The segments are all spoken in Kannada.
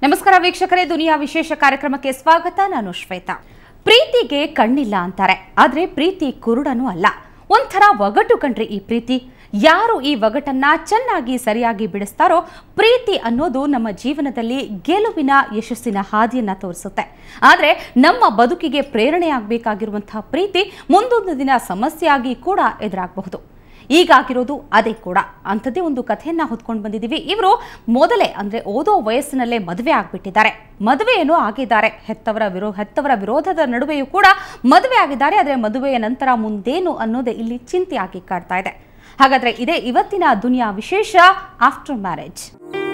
ನಮಸ್ಕಾರ ವೀಕ್ಷಕರೇ ದುನಿಯಾ ವಿಶೇಷ ಕಾರ್ಯಕ್ರಮಕ್ಕೆ ಸ್ವಾಗತ ನಾನು ಶ್ವೇತಾ ಪ್ರೀತಿಗೆ ಕಣ್ಣಿಲ್ಲ ಅಂತಾರೆ ಆದ್ರೆ ಪ್ರೀತಿ ಕುರುಡನೂ ಅಲ್ಲ ಒಂಥರ ಒಗಟು ಕಣ್ರಿ ಈ ಪ್ರೀತಿ ಯಾರು ಈ ಒಗಟನ್ನ ಚೆನ್ನಾಗಿ ಸರಿಯಾಗಿ ಬಿಡಿಸ್ತಾರೋ ಪ್ರೀತಿ ಅನ್ನೋದು ನಮ್ಮ ಜೀವನದಲ್ಲಿ ಗೆಲುವಿನ ಯಶಸ್ಸಿನ ಹಾದಿಯನ್ನ ತೋರಿಸುತ್ತೆ ಆದ್ರೆ ನಮ್ಮ ಬದುಕಿಗೆ ಪ್ರೇರಣೆಯಾಗಬೇಕಾಗಿರುವಂತಹ ಪ್ರೀತಿ ಮುಂದೊಂದು ದಿನ ಸಮಸ್ಯೆಯಾಗಿ ಕೂಡ ಎದುರಾಗಬಹುದು ಈಗಾಗಿರೋದು ಅದೇ ಕೂಡ ಅಂಥದ್ದೇ ಒಂದು ಕಥೆಯನ್ನ ಹೊತ್ಕೊಂಡು ಬಂದಿದ್ದೀವಿ ಇವರು ಮೊದಲೇ ಅಂದ್ರೆ ಓದೋ ವಯಸ್ಸಿನಲ್ಲೇ ಮದುವೆ ಆಗ್ಬಿಟ್ಟಿದ್ದಾರೆ ಮದುವೆ ಏನೋ ಆಗಿದ್ದಾರೆ ಹೆತ್ತವರ ವಿರೋ ಹೆತ್ತವರ ವಿರೋಧದ ನಡುವೆಯೂ ಕೂಡ ಮದುವೆ ಆಗಿದ್ದಾರೆ ಆದರೆ ಮದುವೆಯ ನಂತರ ಮುಂದೇನು ಅನ್ನೋದೇ ಇಲ್ಲಿ ಚಿಂತೆಯಾಗಿ ಕಾಡ್ತಾ ಇದೆ ಹಾಗಾದ್ರೆ ಇದೇ ಇವತ್ತಿನ ದುನಿಯಾ ವಿಶೇಷ ಆಫ್ಟರ್ ಮ್ಯಾರೇಜ್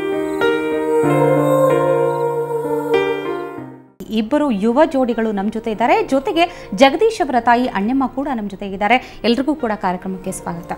ಇಬ್ಬರು ಯುವ ಜೋಡಿಗಳು ನಮ್ಮ ಜೊತೆ ಇದ್ದಾರೆ ಜೊತೆಗೆ ಜಗದೀಶ್ ಅವರ ತಾಯಿ ಅಣ್ಣಮ್ಮ ಕೂಡ ನಮ್ಮ ಜೊತೆ ಇದ್ದಾರೆ ಎಲ್ರಿಗೂ ಕೂಡ ಕಾರ್ಯಕ್ರಮಕ್ಕೆ ಸ್ವಾಗತ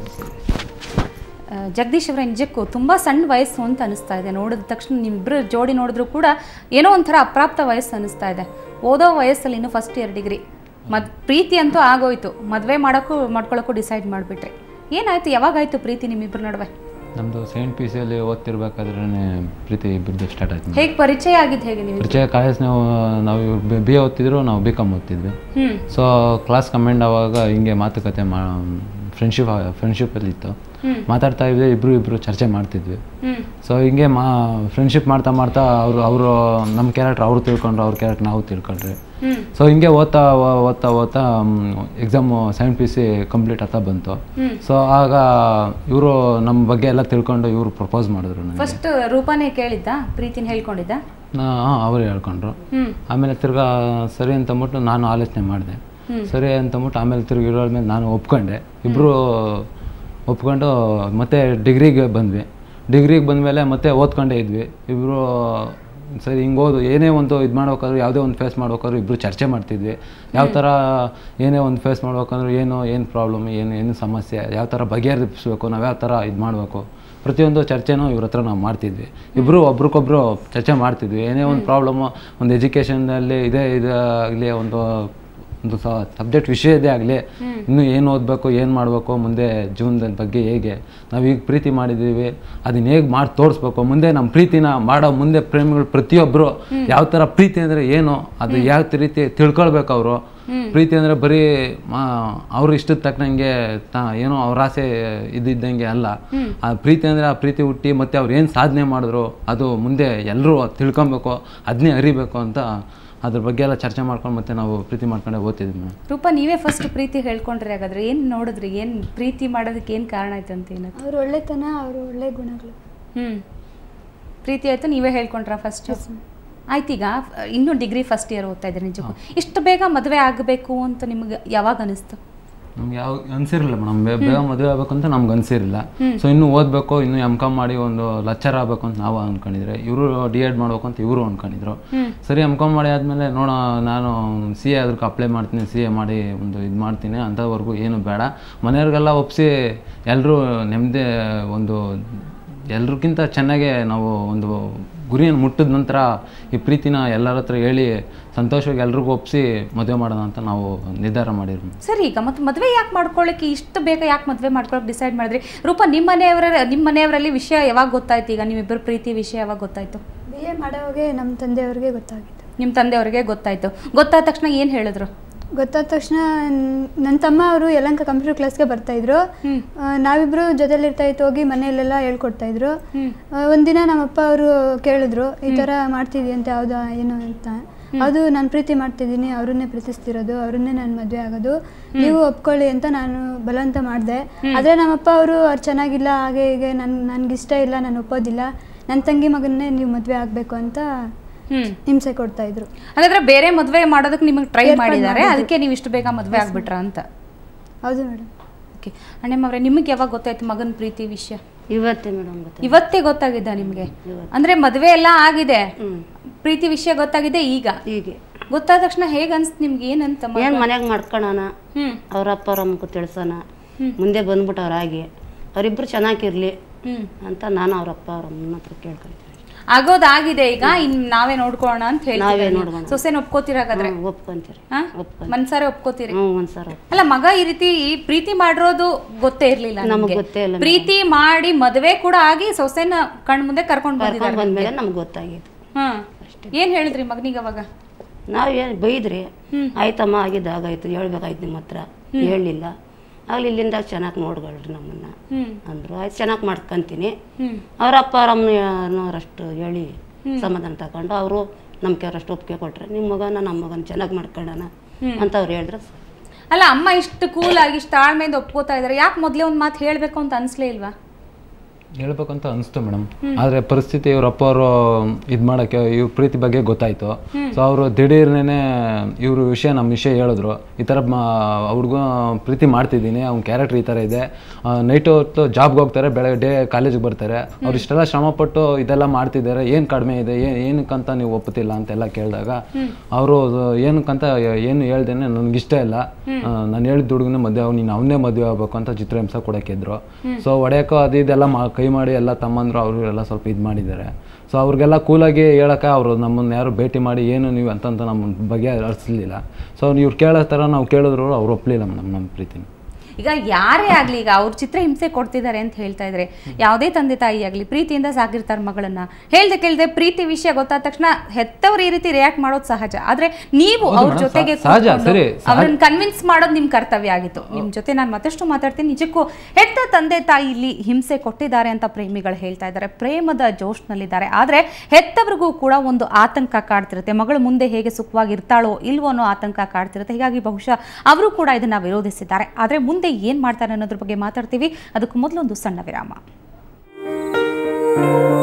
ಆ, ಜಗದೀಶ್ ಅವರ ನಿಜಕ್ಕೂ ತುಂಬ ಸಣ್ಣ ವಯಸ್ಸು ಅಂತ ಅನಿಸ್ತಾ ಇದೆ ನೋಡಿದ ತಕ್ಷಣ ನಿಮ್ಮಿಬ್ಬರು ಜೋಡಿ ನೋಡಿದ್ರು ಕೂಡ ಏನೋ ಒಂಥರ ಅಪ್ರಾಪ್ತ ವಯಸ್ಸು ಅನಿಸ್ತಾ ಇದೆ ಓದೋ ವಯಸ್ಸಲ್ಲಿ ಇನ್ನು ಫಸ್ಟ್ ಇಯರ್ ಡಿಗ್ರಿ ಮದ್ ಪ್ರೀತಿ ಅಂತೂ ಆಗೋಯ್ತು ಮದುವೆ ಮಾಡೋಕ್ಕೂ ಮಾಡ್ಕೊಳ್ಳೋಕ್ಕೂ ಡಿಸೈಡ್ ಮಾಡಿಬಿಟ್ರಿ ಏನಾಯ್ತು ಯಾವಾಗಾಯ್ತು ಪ್ರೀತಿ ನಿಮ್ಮಿಬ್ಬರ ನಡುವೆ ನಮ್ಮದು ಸೆಕೆಂಡ್ ಪಿ ಸಿಯಲ್ಲಿ ಓದ್ತಿರ್ಬೇಕಾದ್ರೆ ಪ್ರೀತಿ ಇಬ್ಬರದ್ದು ಸ್ಟಾರ್ಟ್ ಆಯ್ತು ಹೇಗೆ ಪರಿಚಯ ಆಗಿದ್ದು ಹೇಗೆ ನೀವು ಪರಿಚಯ ಕಾಲೇಜ್ ನಾವು ನಾವು ಬಿ ಎ ಓದ್ತಿದ್ರು ನಾವು ಬಿ ಕಾಮ್ ಓದ್ತಿದ್ವಿ ಹ್ಮ್ ಸೊ ಕ್ಲಾಸ್ ಕಮೆಂಡ್ ಆವಾಗ ಹಿಂಗೆ ಮಾತುಕತೆ ಮಾ ಫ್ರೆಂಡ್ಶಿಪ್ ಫ್ರೆಂಡ್ಶಿಪ್ಪಲ್ಲಿ ಇತ್ತು ಹ್ಮ್. ಮಾತಾಡ್ತಾ ಇದ್ವಿ ಇಬ್ಬರು ಇಬ್ಬರು ಚರ್ಚೆ ಮಾಡ್ತಿದ್ವಿ ಹ್ಮ್ ಸೊ ಹಿಂಗೆ ಮಾ ಫ್ರೆಂಡ್ಶಿಪ್ ಮಾಡ್ತಾ ಮಾಡ್ತಾ ಅವರು ಅವರು ನಮ್ಮ ಕ್ಯಾರೆಕ್ಟರ್ ಅವ್ರು ತಿಳ್ಕೊಂಡ್ರು ಅವ್ರ ಕ್ಯಾರೆಕ್ಟರ್ ನಾವು ತಿಳ್ಕೊಂಡ್ರಿ ಹ್ಮ್ ಸೊ ಹಿಂಗೆ ಓದ್ತಾ ಓ- ಓದ್ತಾ ಓದ್ತಾ exam seven P C complete ಆಗ್ತಾ ಬಂತು ಹ್ಮ್. ಸೊ ಆಗ ಇವರು ನಮ್ಮ ಬಗ್ಗೆ ಎಲ್ಲ ತಿಳ್ಕೊಂಡು ಇವರು ಪ್ರಪೋಸ್ ಮಾಡಿದ್ರು ನನಗೆ ಫಸ್ಟ್ ರೂಪಾನೇ ಕೇಳಿದ್ದ ಪ್ರೀತಿನ ಹೇಳ್ಕೊಂಡಿದ್ದ ಅವರು ಹೇಳ್ಕೊಂಡ್ರು ಹ್ಮ್ ಆಮೇಲೆ ತಿರ್ಗಾ ಸರಿ ಅಂತಂದ್ಬಿಟ್ಟು ನಾನು ಆಲೋಚನೆ ಮಾಡಿದೆ ಸರಿ ಅಂತಂದ್ಬಿಟ್ಟು ಆಮೇಲೆ ತಿರ್ಗಿ ಇರೋಳ ಮೇಲೆ ನಾನು ಒಪ್ಕೊಂಡೆ ಇಬ್ಬರು ಒಪ್ಕೊಂಡು ಮತ್ತೆ ಡಿಗ್ರಿಗೆ ಬಂದ್ವಿ ಡಿಗ್ರಿಗೆ ಬಂದಮೇಲೆ ಮತ್ತೆ ಓದ್ಕೊಂಡೇ ಇದ್ವಿ ಇಬ್ಬರು ಸರಿ ಹಿಂಗೆ ಓದು ಏನೇ ಒಂದು ಇದು ಮಾಡ್ಬೇಕಾದ್ರೂ ಯಾವುದೇ ಒಂದು ಫೇಸ್ ಮಾಡ್ಬೇಕಾದ್ರೂ ಇಬ್ಬರು ಚರ್ಚೆ ಮಾಡ್ತಿದ್ವಿ ಯಾವ ಥರ ಏನೇ ಒಂದು ಫೇಸ್ ಮಾಡ್ಬೇಕಂದ್ರೆ ಏನು ಏನು ಪ್ರಾಬ್ಲಮ್ ಏನು ಏನು ಸಮಸ್ಯೆ ಯಾವ ಥರ ಬಗೆಹರಿಸ್ಬೇಕು ನಾವು ಯಾವ ಥರ ಇದು ಮಾಡಬೇಕು ಪ್ರತಿಯೊಂದು ಚರ್ಚೆನೂ ಇವ್ರ ಹತ್ರ ನಾವು ಮಾಡ್ತಿದ್ವಿ ಇಬ್ಬರು ಒಬ್ರಿಗೊಬ್ರು ಚರ್ಚೆ ಮಾಡ್ತಿದ್ವಿ ಏನೇ ಒಂದು ಪ್ರಾಬ್ಲಮ್ಮು ಒಂದು ಎಜುಕೇಷನಲ್ಲಿ ಇದೇ ಇದಾಗಲಿ ಒಂದು ಒಂದು ಸಬ್ಜೆಕ್ಟ್ ವಿಷಯದೇ ಆಗಲಿ ಇನ್ನು ಏನು ಓದಬೇಕು ಏನು ಮಾಡಬೇಕು ಮುಂದೆ ಜೀವನದ ಬಗ್ಗೆ ಹೇಗೆ ನಾವು ಈಗ ಪ್ರೀತಿ ಮಾಡಿದ್ದೀವಿ ಅದನ್ನ ಹೇಗೆ ಮಾಡಿ ತೋರಿಸ್ಬೇಕು ಮುಂದೆ ನಮ್ಮ ಪ್ರೀತಿನ ಮಾಡೋ ಮುಂದೆ ಪ್ರೇಮಿಗಳು ಪ್ರತಿಯೊಬ್ಬರು ಯಾವ ಥರ ಪ್ರೀತಿ ಅಂದರೆ ಏನು ಅದು ಯಾವ ರೀತಿ ತಿಳ್ಕೊಳ್ಬೇಕು ಅವರು ಪ್ರೀತಿ ಅಂದರೆ ಬರೀ ಮಾ ಅವ್ರ ಇಷ್ಟದ ತಕ್ಕನಂಗೆ ತಾ ಏನೋ ಅವ್ರ ಆಸೆ ಇದ್ದಿದ್ದಂಗೆ ಅಲ್ಲ ಆ ಪ್ರೀತಿ ಅಂದರೆ ಆ ಪ್ರೀತಿ ಹುಟ್ಟಿ ಮತ್ತೆ ಅವ್ರು ಏನು ಸಾಧನೆ ಮಾಡಿದ್ರು ಅದು ಮುಂದೆ ಎಲ್ಲರೂ ತಿಳ್ಕೊಬೇಕು ಅದನ್ನೇ ಅರಿಬೇಕು ಅಂತ ಅದ್ರ ಬಗ್ಗೆ ಎಲ್ಲ ಚರ್ಚೆ ಮಾಡ್ಕೊಂಡು ಮತ್ತೆ ನಾವು ಪ್ರೀತಿ ಮಾಡ್ಕೊಂಡೆ ಓದ್ತಿದ್ವಿ ನಾವು ರೂಪ ನೀವೇ ಫಸ್ಟ್ ಪ್ರೀತಿ ಹೇಳ್ಕೊಂಡ್ರಿ ಹಾಗಾದ್ರೆ ಏನ್ ನೋಡಿದ್ರಿ ಏನ್ ಪ್ರೀತಿ ಮಾಡೋದಕ್ಕೆ ಏನ್ ಕಾರಣ ಆಯ್ತು ಅಂತ ಏನದು ಅವ್ರ ಒಳ್ಳೆತನ ಅವ್ರ ಒಳ್ಳೆ ಗುಣಗಳು ಹ್ಮ್ ಪ್ರೀತಿ ಆಯ್ತು ನೀವೇ ಹೇಳ್ಕೊಂಡ್ರ ಫಸ್ಟ್ ಆಯ್ತೀಗ ಇನ್ನೂ ಡಿಗ್ರಿ ಫಸ್ಟ್ ಇಯರ್ ಓದ್ತಾ ಇದ್ದೀರಿ ನಿಜಕ್ಕೂ ಇಷ್ಟು ಬೇಗ ಮದುವೆ ಆಗಬೇಕು ಅಂತ ನಿಮ್ಗೆ ಯಾವಾಗ ಅನಿಸ್ತು ನಮ್ಗೆ ಯಾವ ಅನ್ಸಿರಲಿಲ್ಲ ಮೇಡಮ್ ಬೇಗ ಮದುವೆ ಆಗ್ಬೇಕು ಅಂತ ನಮ್ಗೆ ಅನ್ಸಿರಲಿಲ್ಲ ಸೊ ಇನ್ನು ಓದಬೇಕು ಇನ್ನು ಎಮ್ ಕಾಮ್ ಮಾಡಿ ಒಂದು ಲಚ್ಚರ್ ಆಗ್ಬೇಕು ಅಂತ ನಾವು ಅನ್ಕೊಂಡಿದ್ರೆ ಇವರು ಡಿ ಎಡ್ ಮಾಡ್ಬೇಕು ಅಂತ ಇವರು ಅನ್ಕೊಂಡಿದ್ರು ಸರಿ ಎಮ್ ಕಾಮ್ ಮಾಡಿ ಆದಮೇಲೆ ನೋಡೋ ನಾನು ಸಿ ಎ ಅದಕ್ಕೆ ಅಪ್ಲೈ ಮಾಡ್ತೀನಿ ಸಿ ಎ ಮಾಡಿ ಒಂದು ಇದು ಮಾಡ್ತೀನಿ ಅಂಥವ್ರಿಗೂ ಏನು ಬೇಡ ಮನೆಯವ್ರಿಗೆಲ್ಲ ಒಪ್ಪಿಸಿ ಎಲ್ಲರೂ ನೆಮ್ಮದಿ ಒಂದು ಎಲ್ರಿಗಿಂತ ಚೆನ್ನಾಗೆ ನಾವು ಒಂದು ಗುರಿಯನ್ನು ಮುಟ್ಟಿದ ನಂತರ ಈ ಪ್ರೀತಿನ ಎಲ್ಲರ ಹತ್ರ ಹೇಳಿ ಸಂತೋಷವಾಗಿ ಎಲ್ರಿಗೂ ಒಪ್ಪಿಸಿ ಮದುವೆ ಮಾಡೋಣ ಅಂತ ನಾವು ನಿರ್ಧಾರ ಮಾಡಿದ್ವಿ ಸರಿ ಈಗ ಮತ್ತೆ ಮದುವೆ ಯಾಕೆ ಮಾಡ್ಕೊಳ್ಳಿಕ್ಕೆ ಇಷ್ಟು ಬೇಗ ಯಾಕೆ ಮದುವೆ ಮಾಡ್ಕೊಳಕ್ ಡಿಸೈಡ್ ಮಾಡಿದ್ರಿ ರೂಪ ನಿಮ್ಮ ಮನೆಯವರ ನಿಮ್ಮ ಮನೆಯವರಲ್ಲಿ ವಿಷಯ ಯಾವಾಗ ಗೊತ್ತಾಯ್ತು ಈಗ ನಿಮ್ಮಿಬ್ಬರು ಪ್ರೀತಿ ವಿಷಯ ಯಾವಾಗ ಗೊತ್ತಾಯ್ತು ಬಿ ಎ ಮಾಡೋವಾಗೆ ನಮ್ಮ ತಂದೆಯವ್ರಿಗೆ ಗೊತ್ತಾಗಿತ್ತು ನಿಮ್ಮ ತಂದೆಯವರಿಗೆ ಗೊತ್ತಾಯ್ತು ಗೊತ್ತಾದ ತಕ್ಷಣ ಏನು ಹೇಳಿದ್ರು ಗೊತ್ತಾದ ತಕ್ಷಣ ನನ್ನ ತಮ್ಮ ಅವರು ಯಲಂಕ ಕಂಪ್ಯೂಟರ್ ಕ್ಲಾಸ್ಗೆ ಬರ್ತಾಯಿದ್ರು ನಾವಿಬ್ಬರು ಜೊತೆಲಿರ್ತಾ ಇತ್ತು ಹೋಗಿ ಮನೆಯಲ್ಲೆಲ್ಲ ಹೇಳ್ಕೊಡ್ತಾ ಇದ್ರು ಆ, ಒಂದಿನ ನಮ್ಮಪ್ಪ ಅವರು ಕೇಳಿದ್ರು ಈ ಥರ ಮಾಡ್ತಿದ್ಯಂತೆ ಹೌದಾ ಏನು ಅಂತ ಅದು ನಾನು ಪ್ರೀತಿ ಮಾಡ್ತಿದ್ದೀನಿ ಅವ್ರನ್ನೇ ಪ್ರೀತಿಸ್ತಿರೋದು ಅವ್ರನ್ನೇ ನಾನು ಮದುವೆ ಆಗೋದು ನೀವು ಒಪ್ಕೊಳ್ಳಿ ಅಂತ ನಾನು ಬಲವಂತ ಮಾಡಿದೆ ಆದರೆ ನಮ್ಮಪ್ಪ ಅವರು ಅವ್ರು ಚೆನ್ನಾಗಿಲ್ಲ ಹಾಗೆ ಹೀಗೆ ನನ್ ನನಗಿಷ್ಟ ಇಲ್ಲ ನಾನು ಒಪ್ಪೋದಿಲ್ಲ ನನ್ನ ತಂಗಿ ಮಗನ್ನೇ ನೀವು ಮದುವೆ ಆಗಬೇಕು ಅಂತ ಹ್ಮ್ ಹಿಂಸೆ ಕೊಡ್ತಾ ಇದ್ರು ಹಾಗಾದ್ರೆ ಬೇರೆ ಮದುವೆ ಮಾಡೋದಕ್ಕೆ ನಿಮಗೆ ಟ್ರೈ ಏರ್ಪಾಡ್ ಮಾಡಿದ್ದಾರೆ ಮಾಡಿದ್ರು. ಅದಕ್ಕೆ ನೀವು ಇಷ್ಟು ಬೇಗ ಮದುವೆ ಆಗ್ಬಿಟ್ರ ಅಂತ ಹೌದು ಮೇಡಮ್ ಓಕೆ ಅಣ್ಣಮ್ಮವ್ರೆ ನಿಮಗೆ ಯಾವಾಗ ಗೊತ್ತಾಯ್ತು ಮಗನ ಪ್ರೀತಿ ವಿಷಯ ಇವತ್ತೇ ಮೇಡಮ್ ಗೊತ್ತಾಯ್ತು ಇವತ್ತೇ ಗೊತ್ತಾಗಿದ್ದ ನಿಮಗೆ ಅಂದ್ರೆ ಮದುವೆ ಎಲ್ಲ ಆಗಿದೆ ಪ್ರೀತಿ ವಿಷಯ ಗೊತ್ತಾಗಿದೆ ಈಗ ಹೀಗೆ ಗೊತ್ತಾದ ತಕ್ಷಣ ಹೇಗೆ ಅನ್ಸ್ತು ನಿಮ್ಗೆ ಏನಂತ ಮ- ಏನು ಮನ್ಯಾಗ ಮಾಡ್ಕೊಳೋಣ ಹ್ಮ್ ಅವ್ರ ಅಪ್ಪ ಅವ್ರ ಅಮ್ಮಕ್ಕೂ ತಿಳ್ಸೋಣ ಮುಂದೆ ಬಂದ್ಬಿಟ್ಟು ಅವ್ರ ಹಾಗೆ ಅವರಿಬ್ರು ಚೆನ್ನಾಗಿರ್ಲಿ ಹ್ಮ್ ಅಂತ ನಾನು ಅವ್ರ ಅಪ್ಪ ಅವ್ರ ಅಮ್ಮನ ಹತ್ರ ಕೇಳ್ಕೊಳ್ತೀನಿ ಆಗೋದಾಗಿದೆ ಈಗ ಇನ್ ನಾವೇ ನೋಡ್ಕೊಳ್ಳೋಣ ಅಂತ ನಾವೇ ಹೇಳ್ತೀವಿ ನೋಡ್ಕೊಳ್ಳೋಣ. ಸೊಸೆನ ಒಪ್ಕೋತೀರ ಹಾಗಾದ್ರೆ ಹ್ಮ್, ಒಪ್ಕೊಂತೀರಿ ಹಾ ಒಪ್ಕೊಂತೀರಿ ಮನ್ಸಾರೆ ಒಪ್ಕೋತೀರಿ ಹ್ಞೂ ಒಂದ್ಸಲ ಅಲ್ಲ ಮಗ ಈ ರೀತಿ ಈ ಪ್ರೀತಿ ಮಾಡಿರೋದು ಗೊತ್ತೇ ಇರ್ಲಿಲ್ಲ ನಮಗ್ ನಿಮ್ಗೆ. ಗೊತ್ತೇ ಇಲ್ಲ ಪ್ರೀತಿ ಮಾಡಿ ಮದುವೆ ಕೂಡ ಆಗಿ ಸೊಸೆನ ಕಣ್ ಮುಂದೆ ಕರ್ಕೊಂಡ್ ಕರ್ಕೊಂಡ್ ಬಂದಿದ್ದಾರೆ ಬಂದ್ಮೇಲೆ ನಮ್ಗೆ ಗೊತ್ತಾಗಿದ್ದು ಹಾ ಏನ್ ಹೇಳಿದ್ರಿ ಮಗನಿಗೆ ಅವಾಗ ನಾವು ಏನು ಬೈದ್ರಿ ಆಯ್ತಮ್ಮ ಆಗಿದ್ದು ಆಗಾಯ್ತು ಹೇಳ್ಬೇಕಾಯ್ತು ನಿಮ್ಮ ಹತ್ರ ಹೇಳಲಿಲ್ಲ ಆಗಲಿ ಇಲ್ಲಿಂದ ಚೆನ್ನಾಗಿ ನೋಡ್ಕೊಳ್ರಿ ನಮ್ಮನ್ನ ಹ್ಮ್ ಅಂದರು ಆಯ್ತು ಚೆನ್ನಾಗಿ ಮಾಡ್ಕೊಂತೀನಿ ಹ್ಮ್ ಅವ್ರ ಅಪ್ಪ ಅವರಮ್ಮನವರಷ್ಟು ಹೇಳಿ ಸಮಾಧಾನ ತಗೊಂಡು ಅವರು ನಮ್ಗೆ ಅವರಷ್ಟು ಒಪ್ಪಿಗೆ ಕೊಟ್ರೆ ನಿಮ್ಮ ಮಗನ ನಮ್ಮ ಮಗನ ಚೆನ್ನಾಗಿ ಮಾಡ್ಕೊಳ್ಳೋಣ ಅಂತ ಅವ್ರು ಹೇಳಿದ್ರು ಅಲ್ಲ ಅಮ್ಮ ಇಷ್ಟು ಕೂಲ್ ಆಗಿ ಇಷ್ಟು ತಾಳ್ಮೆಯಿಂದ ಒಪ್ಕೋತಾ ಇದಾರೆ ಯಾಕೆ ಮೊದಲೇ ಒಂದು ಮಾತು ಹೇಳ್ಬೇಕು ಅಂತ ಅನ್ಸ್ಲೇ ಇಲ್ವಾ ಹೇಳ್ಬೇಕಂತ ಅನಿಸ್ತು ಮೇಡಮ್ ಆದರೆ ಪರಿಸ್ಥಿತಿ ಇವ್ರ ಅಪ್ಪ ಅವರು ಇದು ಮಾಡೋಕ್ಕೆ ಇವ್ರ ಪ್ರೀತಿ ಬಗ್ಗೆ ಗೊತ್ತಾಯಿತು ಸೊ ಅವರು ದಿಢೀರ್ನೇ ಇವ್ರ ವಿಷಯ ನಮ್ಮ ವಿಷಯ ಹೇಳಿದ್ರು ಈ ಥರ ಅವ್ರಿಗೂ ಪ್ರೀತಿ ಮಾಡ್ತಿದ್ದೀನಿ ಅವ್ನ ಕ್ಯಾರೆಕ್ಟರ್ ಈ ಥರ ಇದೆ ನೈಟ್ ಹೊತ್ತು ಜಾಬ್ಗೆ ಹೋಗ್ತಾರೆ ಬೆಳಗ್ಗೆ ಡೇ ಕಾಲೇಜಿಗೆ ಬರ್ತಾರೆ ಅವ್ರು ಇಷ್ಟೆಲ್ಲ ಶ್ರಮಪಟ್ಟು ಇದೆಲ್ಲ ಮಾಡ್ತಿದ್ದಾರೆ ಏನು ಕಡಿಮೆ ಇದೆ ಏನು ಏನಕ್ಕಂತ ನೀವು ಒಪ್ಪುತ್ತಿಲ್ಲ ಅಂತೆಲ್ಲ ಕೇಳಿದಾಗ ಅವರು ಏನಕ್ಕಂತ ಏನು ಹೇಳ್ದೇನೆ ನನಗೆ ಇಷ್ಟ ಇಲ್ಲ ನಾನು ಹೇಳಿದ ಹುಡುಗನ ಮದುವೆ ಅವ್ನು ನೀನು ಅವನೇ ಮದುವೆ ಆಗ್ಬೇಕು ಅಂತ ಚಿತ್ರಹಿಂಸೆ ಕೊಡೋಕ್ಕಿದ್ರು ಸೊ ಹೊಡೆಯೋಕ್ಕೋ ಅದು ಇದೆಲ್ಲ ಮಾ ಕೈ ಮಾಡಿ ಎಲ್ಲ ತಮ್ಮಂದ್ರು ಅವರು ಎಲ್ಲ ಸ್ವಲ್ಪ ಇದು ಮಾಡಿದ್ದಾರೆ ಸೊ ಅವ್ರಿಗೆಲ್ಲ ಕೂಲಾಗಿ ಹೇಳಕ್ಕೆ ಅವರು ನಮ್ಮನ್ನು ಯಾರು ಭೇಟಿ ಮಾಡಿ ಏನು ನೀವು ಅಂತಂತ ನಮ್ಮ ಬಗ್ಗೆ ಹರಿಸಲಿಲ್ಲ ಸೊ ಇವ್ರು ಕೇಳೋ ಥರ ನಾವು ಕೇಳಿದ್ರು ಅವ್ರು ಒಪ್ಪಲಿಲ್ಲ ಮೇಡಮ್ ನಮ್ಮ ಪ್ರೀತಿನ ಈಗ ಯಾರೇ ಆಗ್ಲಿ ಈಗ ಅವ್ರು ಚಿತ್ರ ಹಿಂಸೆ ಕೊಡ್ತಿದ್ದಾರೆ ಅಂತ ಹೇಳ್ತಾ ಇದ್ರೆ ಯಾವುದೇ ತಂದೆ ತಾಯಿ ಆಗ್ಲಿ ಪ್ರೀತಿಯಿಂದ ಸಾಕಿರ್ತಾರೆ ಮಗಳನ್ನ ಹೇಳ್ದೆ ಕೇಳ್ದೆ ಪ್ರೀತಿ ವಿಷಯ ಗೊತ್ತಾದ ತಕ್ಷಣ ಹೆತ್ತವ್ರು ಈ ರೀತಿ ರಿಯಾಕ್ಟ್ ಮಾಡೋದು ಸಹಜ ಆದ್ರೆ ನೀವು ಹೌದು ಅವ್ರ madam, ಜೊತೆಗೆ ಸಹ- ಸಹಜ, ಸರಿ, ಸಹಜ. ಅವ್ರನ್ನ ಕನ್ವಿನ್ಸ್ ಮಾಡೋದು ನಿಮ್ ಕರ್ತವ್ಯ ಆಗಿತ್ತು ನಿಮ್ ಜೊತೆ ನಾನು ಮತ್ತಷ್ಟು ಮಾತಾಡ್ತೀನಿ ನಿಜಕ್ಕೂ ಹೆತ್ತ ತಂದೆ ತಾಯಿ ಇಲ್ಲಿ ಹಿಂಸೆ ಕೊಟ್ಟಿದ್ದಾರೆ ಅಂತ ಪ್ರೇಮಿಗಳು ಹೇಳ್ತಾ ಇದ್ದಾರೆ ಪ್ರೇಮದ ಜೋಶ್ನಲ್ಲಿದ್ದಾರೆ ಆದ್ರೆ ಹೆತ್ತವ್ರಿಗೂ ಕೂಡ ಒಂದು ಆತಂಕ ಕಾಡ್ತಿರುತ್ತೆ ಮಗಳು ಮುಂದೆ ಹೇಗೆ ಸುಖವಾಗಿ ಇರ್ತಾಳೋ ಇಲ್ವೋ ಅನ್ನೋ ಆತಂಕ ಕಾಡ್ತಿರುತ್ತೆ ಹೀಗಾಗಿ ಬಹುಶಃ ಅವರು ಕೂಡ ಇದನ್ನ ವಿರೋಧಿಸಿದ್ದಾರೆ ಆದ್ರೆ ಮುಂದೆ ಏನ್ ಮಾಡ್ತಾರೆ ಅನ್ನೋದ್ರ ಬಗ್ಗೆ ಮಾತಾಡ್ತೀವಿ ಅದಕ್ಕೂ ಮೊದಲೊಂದು ಸಣ್ಣ ವಿರಾಮ